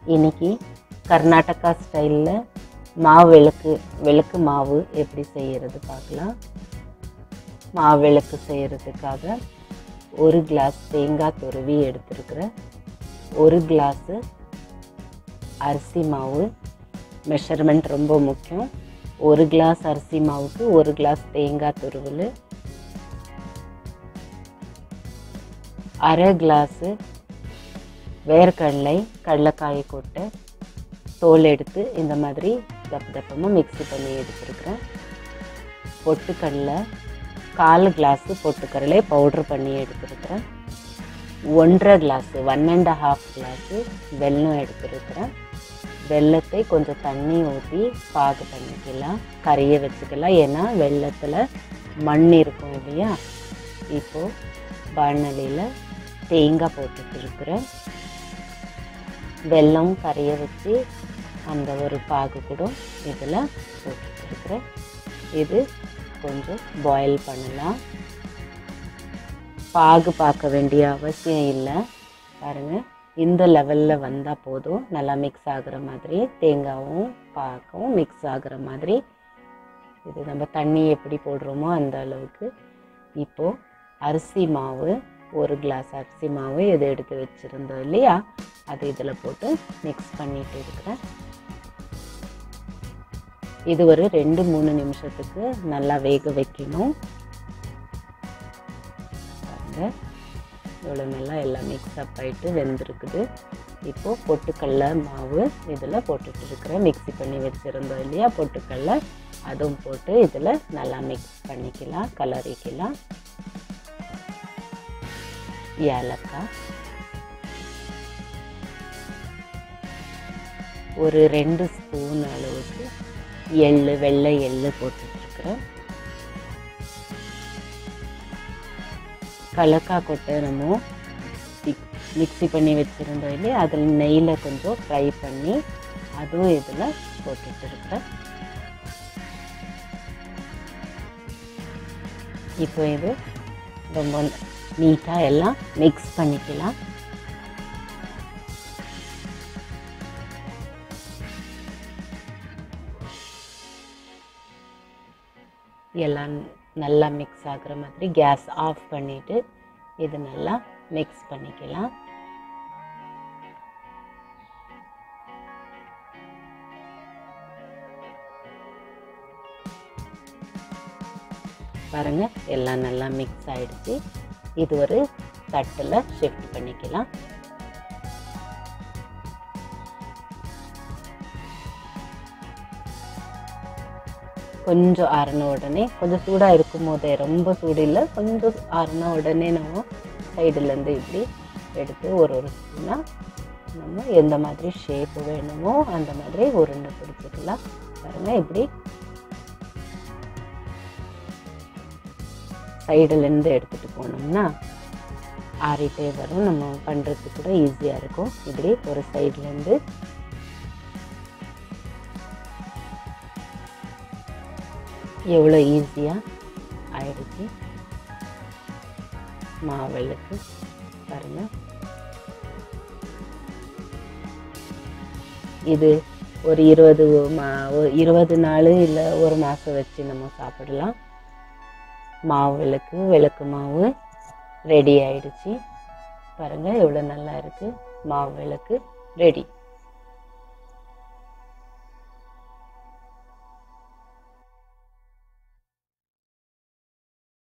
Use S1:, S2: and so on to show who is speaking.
S1: இன்னைக்கு கர்நாடகா ஸ்டைலில் மாவு விளக்கு விளக்கு மாவு எப்படி செய்கிறது பார்க்கலாம் மாவு விளக்கு செய்கிறதுக்காக ஒரு கிளாஸ் தேங்காய் துருவி எடுத்துருக்குறேன் ஒரு கிளாஸு அரிசி மாவு மெஷர்மெண்ட் ரொம்ப முக்கியம் ஒரு கிளாஸ் அரிசி மாவுக்கு ஒரு கிளாஸ் தேங்காய் துருவல் அரை கிளாஸு வேர்க்கடலை கடலைக்காய் கொட்டை தோல் எடுத்து இந்த மாதிரி தப்பு தப்பமாக மிக்ஸி பண்ணி எடுத்துருக்குறேன் பொட்டுக்கடலை கால் கிளாஸு பொட்டுக்கடலை பவுட்ரு பண்ணி எடுத்துருக்குறேன் ஒன்றரை glass one and half glass வெல்லம் எடுத்துருக்குறேன் வெல்லத்தை கொஞ்சம் தண்ணி ஊற்றி பாகு பண்ணிக்கலாம் கரைய வச்சுக்கலாம் ஏன்னா வெள்ளத்தில் மண் இருக்கும் இல்லையா இப்போது வானலியில் தேங்காய் போட்டுட்டு இருக்கிறேன் வெல்லம் கரைய வச்சு அந்த ஒரு பாகு கூட இதில் போட்டுட்டு இருக்கிறேன் இது கொஞ்சம் பாயில் பண்ணலாம் பாகு பார்க்க வேண்டிய அவசியம் இல்லை பாருங்கள் இந்த லெவலில் வந்தால் போதும் நல்லா மிக்ஸ் ஆகுற மாதிரி தேங்காவும் பாகவும் மிக்ஸ் ஆகுற மாதிரி இது நம்ம தண்ணி எப்படி போடுறோமோ அந்த அளவுக்கு இப்போது அரிசி மாவு ஒரு கிளாஸ் அரிசி மாவு இதை எடுத்து வச்சுருந்தோம் இல்லையா அது இதில் போட்டு மிக்ஸ் பண்ணிட்டு இருக்கிறேன் இது ஒரு ரெண்டு மூணு நிமிஷத்துக்கு நல்லா வேக வைக்கணும் பாருங்க இவ்வளோ நல்லா எல்லாம் மிக்ஸ் அப் ஆகிட்டு வெந்திருக்குது இப்போது பொட்டுக்கடல மாவு இதில் போட்டுட்டு இருக்கிறேன் மிக்ஸி பண்ணி வச்சுருந்தோம் இல்லையா பொட்டுக்கடல அதுவும் போட்டு இதில் நல்லா மிக்ஸ் பண்ணிக்கலாம் கலரிக்கலாம் ஏலக்காய் ஒரு ரெண்டு ஸ்பூன் அளவுக்கு எள்ளு வெள்ளை எள்ளு போட்டுட்ருக்குறேன் கலக்கா கொட்டை நம்ம மிக்ஸி பண்ணி வச்சுருந்தோம் இல்லையா அதில் நெய்யில் கொஞ்சம் ஃப்ரை பண்ணி அதுவும் இதில் போட்டுட்டு இருக்கிறேன் இப்போ இது ரொம்ப நீட்டாக எல்லாம் மிக்ஸ் பண்ணிக்கலாம் எல்லாம் நல்லா மிக்ஸ் ஆகுற மாதிரி கேஸ் ஆஃப் பண்ணிவிட்டு இது நல்லா மிக்ஸ் பண்ணிக்கலாம் பாருங்க எல்லாம் நல்லா மிக்ஸ் ஆயிடுச்சு இது ஒரு தட்டில் ஷிஃப்ட் பண்ணிக்கலாம் கொஞ்சம் ஆறின உடனே கொஞ்சம் சூடாக இருக்கும் போதே ரொம்ப சூடு இல்லை கொஞ்சம் ஆறின உடனே நம்ம சைடுலேருந்து இப்படி எடுத்து ஒரு ஒரு ஸ்பூனாக நம்ம எந்த மாதிரி ஷேப்பு வேணுமோ அந்த மாதிரி உருண்டை பிடிச்சிக்கலாம் பாருங்கள் இப்படி சைடுலேருந்து எடுத்துகிட்டு போனோம்னா ஆறிட்டே வரும் நம்ம பண்ணுறதுக்கு கூட ஈஸியாக இருக்கும் இப்படி ஒரு சைட்லேருந்து எவ்வளோ ஈஸியாக ஆயிடுச்சு மாவெள்ளுக்கு பாருங்கள் இது ஒரு இருபது மா ஒரு இருபது நாள் இல்லை ஒரு மாதம் வச்சு நம்ம சாப்பிடலாம் மாவு விளக்கு விளக்கு மாவு ரெடி ஆயிடுச்சு பாருங்கள் எவ்வளோ நல்லா இருக்குது மாவு விளக்கு ரெடி